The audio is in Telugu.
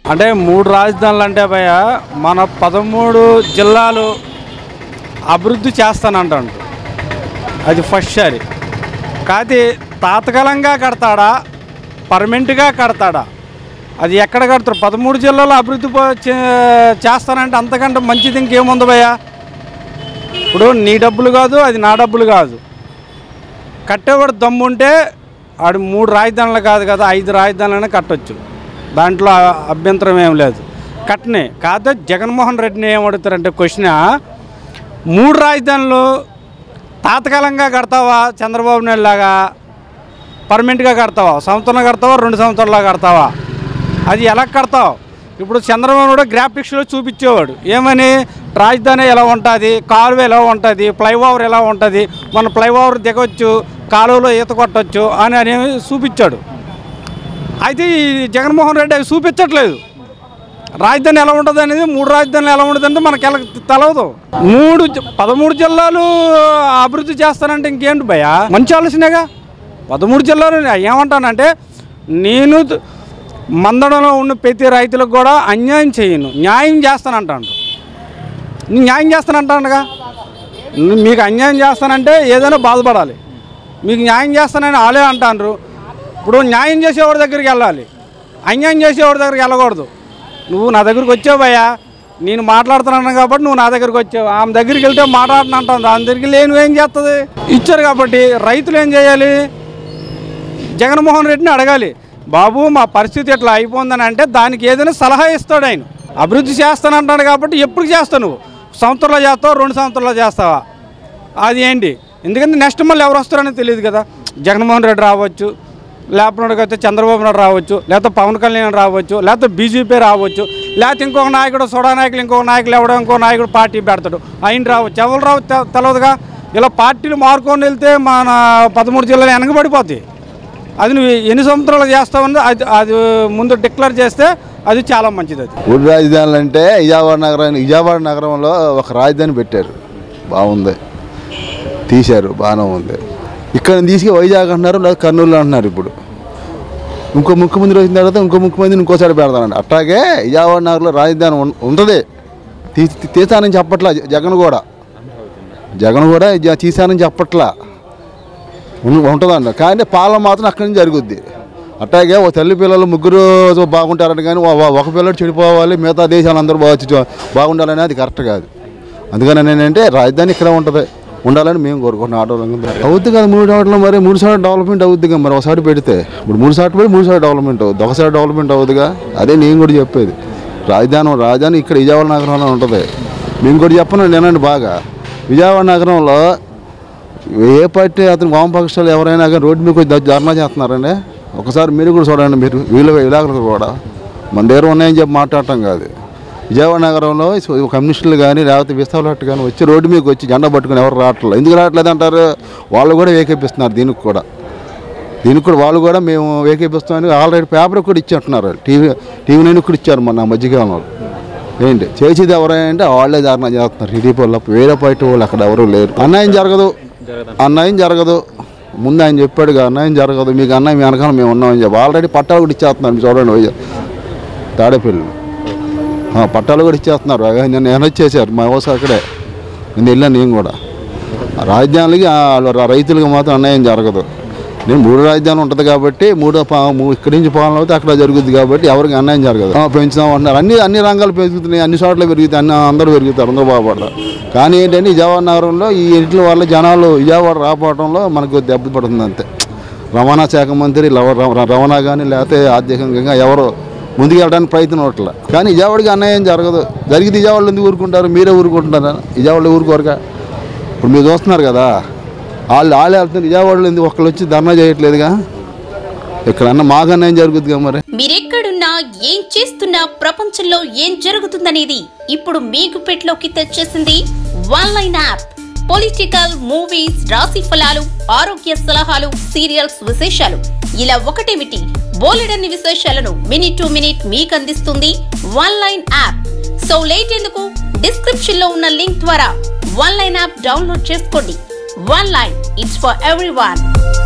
అంటే మూడు రాజధానులు అంటే భయ మన పదమూడు జిల్లాలు అభివృద్ధి చేస్తానంటాడు అది ఫస్ట్ సారి కాకపోతే తాత్కాలంగా కడతాడా పర్మనెంట్గా కడతాడా అది ఎక్కడ కడతారు పదమూడు జిల్లాలో అభివృద్ధి పో- చే- చేస్తానంటే అంతకంటే మంచిది ఇంకేముంది భయ్యా ఇప్పుడు నీ డబ్బులు కాదు అది నా డబ్బులు కాదు కట్టేవాడు దమ్ముంటే ఆడు మూడు రాజధానులు కాదు కదా ఐదు రాజధానులైనా కట్టొచ్చు దాంట్లో అ- అభ్యంతరం ఏం లేదు కట్టనే కాదు జగన్మోహన్ రెడ్డిని ఏం అడుగుతారంటే క్వశ్చన్ మూడు రాజధానులు తాత్కాలికంగా కడతావా చంద్రబాబు నాయుడు లాగా పర్మనెంట్గా కడతావా సంవత్సరం కడతావా రెండు సంవత్సరాలుగా కడతావా అది ఎలా కడతావు ఇప్పుడు చంద్రబాబు కూడా గ్రాఫిక్స్లో చూపించేవాడు ఏమని రాజధాని ఎలా ఉంటుంది కాలువ ఎలా ఉంటుంది ఫ్లైఓవర్ ఎలా ఉంటుంది మన ఫ్లైఓవర్ దిగొచ్చు కాలువలో ఈత కొట్టచ్చు అని అనేవి చూపించాడు అయితే ఈ జగన్మోహన్ రెడ్డి అవి చూపించట్లేదు రాజధాని ఎలా ఉంటుంది అనేది మూడు రాజధానులు ఎలా ఉంటుంది అంటే మనకి ఎలా తెలవదు మూడు జి- పదమూడు జిల్లాలు అభివృద్ధి చేస్తానంటే ఇంకేంటి భయ మంచి ఆలోచనేగా పదమూడు జిల్లాలు ఏమంటానంటే నేను త- మందడంలో ఉన్న ప్రతి రైతులకు కూడా అన్యాయం చేయను న్యాయం చేస్తానంటాను నేను న్యాయం చేస్తానంటానుగా ను- మీకు అన్యాయం చేస్తానంటే ఏదైనా బాధపడాలి మీకు న్యాయం చేస్తానని వాళ్ళే అంటారు ఇప్పుడు న్యాయం చేసేవాడి దగ్గరికి వెళ్ళాలి అన్యాయం చేసేవాడి దగ్గరికి వెళ్ళకూడదు నువ్వు నా దగ్గరికి వచ్చావయ్యా నేను మాట్లాడుతున్నాను కాబట్టి నువ్వు నా దగ్గరికి వచ్చావు ఆమె దగ్గరికి వెళ్తే మాట్లాడుతున్నా అంటాను దాని దగ్గరికి లేని నువ్వేం చేస్తుంది ఇచ్చారు కాబట్టి రైతులు ఏం చేయాలి జగన్మోహన్ రెడ్డిని అడగాలి బాబు మా పరిస్థితి ఇట్లా అయిపోయిందని అంటే దానికి ఏదైనా సలహా ఇస్తాడు ఆయన అభివృద్ధి చేస్తానంటాడు కాబట్టి ఎప్పుడు చేస్తావు నువ్వు సంవత్సరంలో చేస్తావా రెండు సంవత్సరాల్లో చేస్తావా అది ఏంటి ఎందుకంటే నెక్స్ట్ మళ్ళీ ఎవరు వస్తారని తెలియదు కదా జగన్మోహన్ రెడ్డి రావచ్చు లేకపోతే చంద్రబాబు నాయుడు రావచ్చు లేకపోతే పవన్ కళ్యాణ్ రావచ్చు లేకపోతే బీజేపీ రావచ్చు లేకపోతే ఇంకొక నాయకుడు సోడా నాయకులు ఇంకొక నాయకులు ఎవడో ఇంకో నాయకుడు పార్టీ పెడతాడు ఆయన రావచ్చు ఎవరు రావచ్చు తె- తెలియదుగా ఇలా పార్టీలు మారుకొని వెళ్తే మన పదమూడు జిల్లాలు వెనకబడిపోతాయి అది నువ్వు ఎన్ని సంవత్సరాలు చేస్తావని అది అది ముందు డిక్లేర్ చేస్తే అది చాలా మంచిది అది మూడు రాజధానులు అంటే విజయవాడ నగరాన్ని విజయవాడ నగరంలో ఒక రాజధాని పెట్టారు బాగుంది తీశారు బాగానే ఉంది ఇక్కడ తీసుకు వైజాగ్ అంటున్నారు లేదా కర్నూలు అంటున్నారు ఇప్పుడు ఇంకో ముఖ్యమంత్రి వచ్చిన తర్వాత ఇంకో ముఖ్యమంత్రిని ఇంకోసారి పెడతానండి అట్లాగే విజయవాడ నగరంలో రాజధాని ఉం- ఉంటుంది తీ తీ- తీసానని చెప్పట్లా జ- జగన్ కూడా జగన్ కూడా జ- తీసానని చెప్పట్లా ఉం- ఉంటుందండి కానీ పాలన మాత్రం అక్కడి నుంచి జరుగుద్ది అట్లాగే ఓ తల్లి పిల్లలు ముగ్గురు బాగుంటారని కానీ ఓ- ఓ- ఒక పిల్లడు చెడిపోవాలి మిగతా దేశాలు అందరూ బాగా బాగుండాలని అది కరెక్ట్ కాదు అందుకని ఏంటంటే రాజధాని ఇక్కడ ఉంటుంది ఉండాలని మేము కోరుకుంటున్నాం ఆటో రంగం అవుద్ది కదా మూడు ఆటలో మరి మూడు సార్లు డెవలప్మెంట్ అవుద్ది కదా మరి ఒకసారి పెడితే ఇప్పుడు మూడు సార్లు పెట్టి మూడు సార్లు డెవలప్మెంట్ అవుద్ది ఒకసారి డెవలప్మెంట్ అవుద్దిగా అదే నేను కూడా చెప్పేది రాజధాని రాజధాని ఇక్కడ విజయవాడ నగరంలో ఉంటుంది మేము కూడా చెప్పను నేనండి బాగా విజయవాడ నగరంలో ఏ పార్టీ అతను వామపక్షాలు ఎవరైనా కానీ రోడ్డు మీద వచ్చి ధర్నా చేస్తున్నారండి ఒకసారి మీరు కూడా చూడండి మీరు వీళ్ళ విలాకులు కూడా మన దగ్గర ఉన్నాయని చెప్పి మాట్లాడటం కాదు విజయవాడ నగరంలో సో- కమ్యూనిస్టులు కానీ లేకపోతే విస్తాలట్టు కానీ వచ్చి రోడ్డు మీదకి వచ్చి జెండా పట్టుకుని ఎవరు రావట్లేదు ఎందుకు రావట్లేదు అంటారు వాళ్ళు కూడా వేకేపిస్తున్నారు దీనికి కూడా దీనికి కూడా వాళ్ళు కూడా మేము వేకేపిస్తామని ఆల్రెడీ పేపర్ కూడా ఇచ్చేస్తున్నారు టీవీ టీవీ నైన్ కూడా ఇచ్చారు మన మధ్యకాలంలో ఏంటి చేసేది ఎవరైనా వాళ్ళే ధారణ చేస్తున్నారు టీడీపీ వాళ్ళు తప్ప వేరే పార్టీ వాళ్ళు అక్కడ ఎవరు లేరు అన్యాయం జరగదు అన్యాయం జరగదు ముందు ఆయన చెప్పాడుగా అన్యాయం జరగదు మీకు అన్యాయం మీ వెనకాల మేము ఉన్నామని చెప్పి ఆల్రెడీ పట్టాలు కూడా ఇచ్చేస్తున్నారు మీరు చూడండి పోయి తాడేపల్లి ఆ, పట్టాలు కూడా ఇచ్చేస్తున్నారు అవి నేను ఎనర్జ్ చేశారు మా వ్యవస్థ అక్కడే నేను వెళ్ళాను నేను కూడా ఆ రాజధానులకి ఆ ర- రైతులకు మాత్రం అన్యాయం జరగదు నేను మూడు రాజధాని ఉంటుంది కాబట్టి మూడో పా మూ- ఇక్కడి నుంచి పాలన అవుతే అక్కడ జరుగుద్ది కాబట్టి ఎవరికి అన్యాయం జరగదు ఆ, పెంచుదాం అంటున్నారు అన్ని అన్ని రంగాలు పెరుగుతున్నాయి అన్ని చోట్ల పెరుగుతాయి అన్ని అందరూ పెరుగుతారు అందరూ బాగుపడతారు కానీ ఏంటంటే విజయవాడ నగరంలో ఈ ఇంట్లో వల్ల జనాలు విజయవాడ రాకపోవడంలో మనకు దెబ్బ పడుతుంది అంతే రవాణా శాఖ మంత్రి లవ- ర- రవాణా కానీ లేకపోతే ఆర్థికంగా ఎవరు ముందుకు వెళ్ళడానికి ప్రయత్నం అవట్లే కానీ విజయవాడకి అన్యాయం జరగదు జరిగితే విజయవాడలో ఎందుకు ఊరుకుంటారు మీరే ఊరుకుంటున్నారా విజయవాడలో ఊరుకోరుగా ఇప్పుడు మీరు చూస్తున్నారు కదా వాళ్ళు వాళ్ళు వెళ్తున్నారు విజయవాడలో ఎందుకు ఒక్కళ్ళు వచ్చి ధర్నా చేయట్లేదుగా ఇక్కడన్నా మాకు అన్యాయం జరుగుతుందిగా మరి మీరెక్కడున్నా ఏం చేస్తున్నా ప్రపంచంలో ఏం జరుగుతుందనేది ఇప్పుడు మీకు పెట్లోకి తెచ్చేసింది one line app political movies రాశి ఫలాలు ఆరోగ్య సలహాలు సీరియల్స్ విశేషాలు ఇలా ఒకటేమిటి బోలెడన్ని విశేషాలను మినిట్ టు మినిట్ మీకు అందిస్తుంది one line app so late ఎందుకు డిస్క్రిప్షన్ లో ఉన్న లింక్ ద్వారా వన్ లైన్ యాప్ డౌన్లోడ్ చేసుకోండి one line it's for every